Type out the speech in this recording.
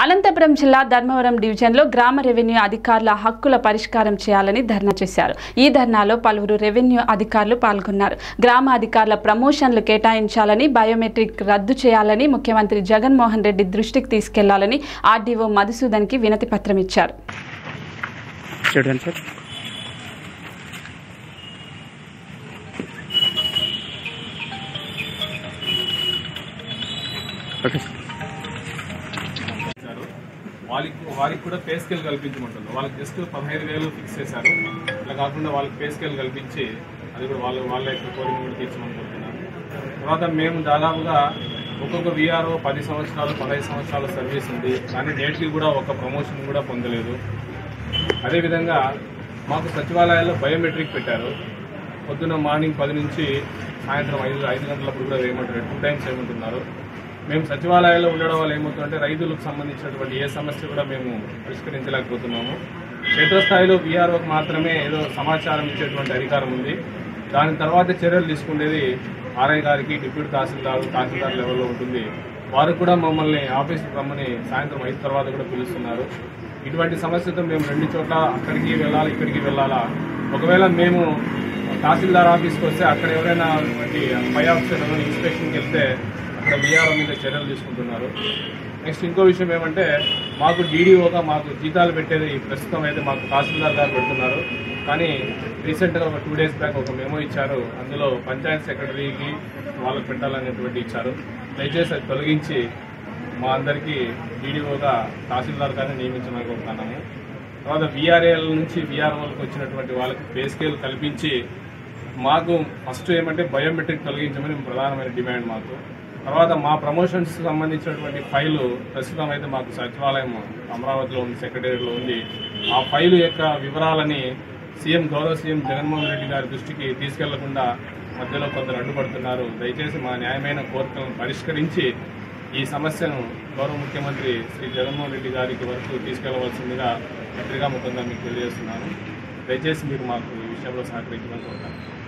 అనంతపురం జిల్లా ధర్మవరం డివిజన్లో గ్రామ రెవెన్యూ అధికారుల హక్కుల పరిష్కారం చేయాలని ధర్నా చేశారు ఈ ధర్నాలో పలువురు రెవెన్యూ అధికారులు పాల్గొన్నారు గ్రామ అధికారుల ప్రమోషన్లు కేటాయించాలని బయోమెట్రిక్ రద్దు చేయాలని ముఖ్యమంత్రి జగన్మోహన్ రెడ్డి దృష్టికి తీసుకెళ్లాలని ఆర్డీఓ మధుసూదన్కి వినతి పత్రం ఇచ్చారు చూడండి సార్ ఓకే సార్ చేశారు వాళ్ళకి వారికి కూడా పే స్కేల్ కల్పించమంటుంది వాళ్ళకి జస్ట్ పదహైదు వేలు ఫిక్స్ చేశారు అట్లా కాకుండా వాళ్ళకి పే స్కేల్ కల్పించి అది కూడా వాళ్ళు వాళ్ళ యొక్క కోరిక కూడా తీర్చమని కోరుతున్నాను తర్వాత మేము దాదాపుగా ఒక్కొక్క విఆర్ఓ పది సంవత్సరాలు పదహైదు సంవత్సరాల సర్వీస్ ఉంది కానీ నేటికి కూడా ఒక ప్రమోషన్ కూడా పొందలేదు అదేవిధంగా మాకు సచివాలయాల్లో బయోమెట్రిక్ పెట్టారు పొద్దున్న మార్నింగ్ పది నుంచి సాయంత్రం ఐదు ఐదు గంటలప్పుడు కూడా వేయమంటారు టూ టైమ్స్ వేయమంటున్నారు మేము సచివాలయాల్లో ఉండడం వల్ల ఏమవుతుందంటే రైతులకు సంబంధించినటువంటి ఏ సమస్య కూడా మేము పరిష్కరించలేకపోతున్నాము క్షేత్రస్థాయిలో వీఆర్ఓకి మాత్రమే ఏదో సమాచారం ఇచ్చేటువంటి అధికారం ఉంది దాని తర్వాత చర్యలు తీసుకునేది ఆర్ఐ గారికి డిప్యూటీ తహసీల్దార్ తహసీల్దార్ లెవెల్లో ఉంటుంది వారు కూడా మమ్మల్ని ఆఫీస్కి రమ్మని సాయంత్రం ఐదు తర్వాత కూడా పిలుస్తున్నారు ఇటువంటి సమస్యతో మేము రెండు చోట్ల అక్కడికి వెళ్ళాలి ఇక్కడికి వెళ్ళాలా ఒకవేళ మేము తహసీల్దార్ ఆఫీస్కి వస్తే అక్కడ ఎవరైనా ఈ పై ఆఫీసర్ ఇన్స్పెక్షన్కి వెళ్తే అక్కడ విఆర్ఓ మీద చర్యలు తీసుకుంటున్నారు నెక్స్ట్ ఇంకో విషయం ఏమంటే మాకు డీడీఓగా మాకు జీతాలు పెట్టేది ప్రస్తుతం అయితే మాకు తహసీల్దార్ గారు పెడుతున్నారు కానీ రీసెంట్గా ఒక టూ డేస్ బ్యాక్ ఒక మెమో ఇచ్చారు అందులో పంచాయత్ సెక్రటరీకి వాళ్ళకి పెట్టాలనేటువంటి ఇచ్చారు దయచేసి అది తొలగించి మా అందరికీ డీడీఓగా తహసీల్దార్ గారిని నియమించమని కోరుతున్నాము తర్వాత విఆర్ఏల నుంచి విఆర్ఓలకు వచ్చినటువంటి వాళ్ళకి పే స్కేల్ కల్పించి మాకు ఫస్ట్ ఏమంటే బయోమెట్రిక్ తొలగించమని ప్రధానమైన డిమాండ్ మాకు తర్వాత మా ప్రమోషన్స్ సంబంధించినటువంటి ఫైలు ప్రస్తుతం అయితే మాకు సచివాలయం అమరావతిలో ఉంది సెక్రటేరియట్లో ఉంది ఆ ఫైలు యొక్క వివరాలని సీఎం గౌరవ సీఎం జగన్మోహన్ రెడ్డి గారి దృష్టికి తీసుకెళ్లకుండా మధ్యలో కొందరు అడ్డుపడుతున్నారు దయచేసి మా న్యాయమైన కోరికలను పరిష్కరించి ఈ సమస్యను గౌరవ ముఖ్యమంత్రి శ్రీ జగన్మోహన్ రెడ్డి గారికి వరకు తీసుకెళ్లవలసిందిగా పత్రికాముఖంగా మీకు తెలియజేస్తున్నాను దయచేసి మీరు మాకు ఈ విషయంలో సహకరించమని కోరుతాను